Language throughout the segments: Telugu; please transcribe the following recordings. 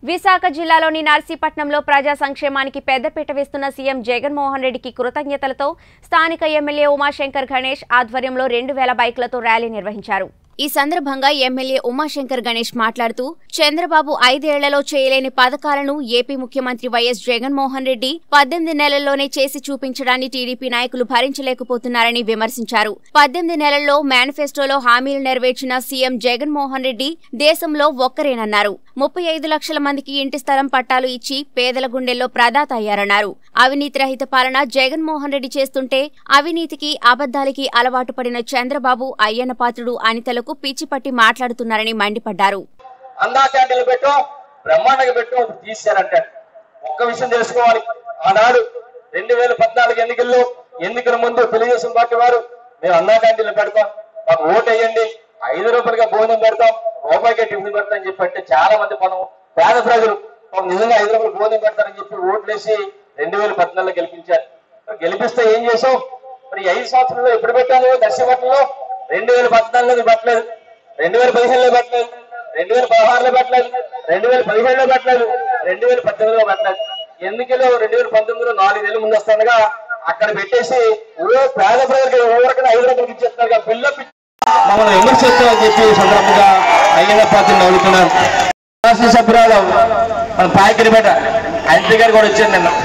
విశాఖ జిల్లాలోని నర్సీపట్నంలో ప్రజా సంక్షేమానికి పెద్దపీట వేస్తున్న సీఎం జగన్మోహన్ రెడ్డికి కృతజ్ఞతలతో స్థానిక ఎమ్మెల్యే ఉమాశంకర్ గణేష్ ఆధ్వర్యంలో రెండు వేల బైక్లతో ర్యాలీ నిర్వహించారు ఈ సందర్భంగా ఎమ్మెల్యే ఉమాశంకర్ గణేష్ మాట్లాడుతూ చంద్రబాబు ఐదేళ్లలో చేయలేని పథకాలను ఏపీ ముఖ్యమంత్రి వైఎస్ జగన్మోహన్ రెడ్డి పద్దెనిమిది నెలల్లోనే చేసి చూపించడాన్ని టీడీపీ నాయకులు భరించలేకపోతున్నారని విమర్శించారు పద్దెనిమిది నెలల్లో మేనిఫెస్టోలో హామీలు నెరవేర్చిన సీఎం జగన్మోహన్ రెడ్డి దేశంలో ఒక్కరేనన్నారు ముప్పై ఐదు లక్షల మందికి ఇంటి స్థలం పట్టాలు ఇచ్చి పేదల గుండెల్లో ప్రదాత అయ్యారన్నారు అవినీతి రహిత పాలన జగన్మోహన్ రెడ్డి చేస్తుంటే అవినీతికి అబద్దాలకి అలవాటు పడిన చంద్రబాబు అయ్యన్న పాత్రుడు అనితలకు పిచ్చిపట్టి మాట్లాడుతున్నారని మండిపడ్డారు అన్నా క్యాంటీన్లు పెట్టు బ్రహ్మాండంగా పెట్టు అది తీశారంటే ఒక్క విషయం తెలుసుకోవాలి ఆనాడు రెండు వేల పద్నాలుగు ఎన్నికల్లో ఎన్నికల ముందు తెలుగుదేశం పార్టీ వారు మేము అన్నా క్యాంటీన్లు పెడతాం మాకు ఓటు వేయండి ఐదు రూపాయలుగా భోజనం పెడతాం రూపాయికే టిఫిన్ పెడతాం అని చెప్పి అంటే చాలా మంది మనం పేద ప్రజలు మాకు నిజంగా ఐదు రూపాయలు భోజనం పెడతారని చెప్పి ఓట్లేసి రెండు వేల పద్నాలుగులో గెలిపించారు మరి గెలిపిస్తే ఏం చేసావు మరి ఈ ఐదు సంవత్సరాల్లో ఎప్పుడు పెట్టాను దర్శపట్నంలో రెండు వేల పద్నాలుగులో పెట్టలేదు రెండు వేల పదిహేనులో పెట్టలేదు రెండు వేల పదహారులో పెట్టలేదు రెండు వేల పదిహేడులో పెట్టలేదు రెండు వేల పద్దెనిమిదిలో పెట్టలేదు ఎన్నికలు రెండు వేల పంతొమ్మిదిలో నాలుగు నెలలు ముందు వస్తుండగా అక్కడ పెట్టేసి ఓ పేద ప్రజలకు ఊరకనే ఐదు రూపాయలకి ఇచ్చేస్తున్నారు బిల్లు మమ్మల్ని విమర్శిస్తామని చెప్పి ఈ సందర్భంగా అయ్యన్న పాత్రను అడుగుతున్నాను శాసనసభ్యురాలు మన పాయకిరిపేట అంత్రి గారు కూడా వచ్చారు నిన్న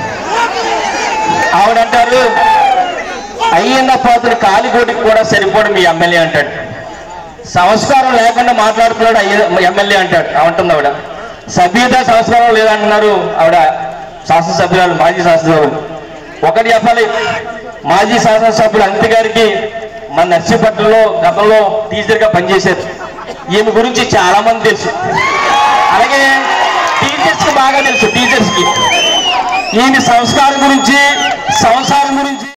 ఆవిడంటారు అయ్యన్న పాత్ర కాలిగోటికి కూడా సరిపోవడం మీ ఎమ్మెల్యే అంటాడు సంస్కారం లేకుండా మాట్లాడుతున్నాడు అయ్య ఎమ్మెల్యే అంటాడు అంటుంది ఆవిడ సభ్యత సంస్కారం లేదంటున్నారు ఆవిడ శాసనసభ్యురాలు మాజీ శాసనసభ్యులు ఒకటి చెప్పాలి మాజీ శాసనసభ్యులు అంతి గారికి మన నర్సీపట్నంలో గతంలో టీచర్గా పనిచేశారు ఈమె గురించి చాలా మంది తెలుసు అలాగే టీచర్స్ కి బాగా తెలుసు టీచర్స్ కి ఈయన సంస్కారం గురించి సంసారం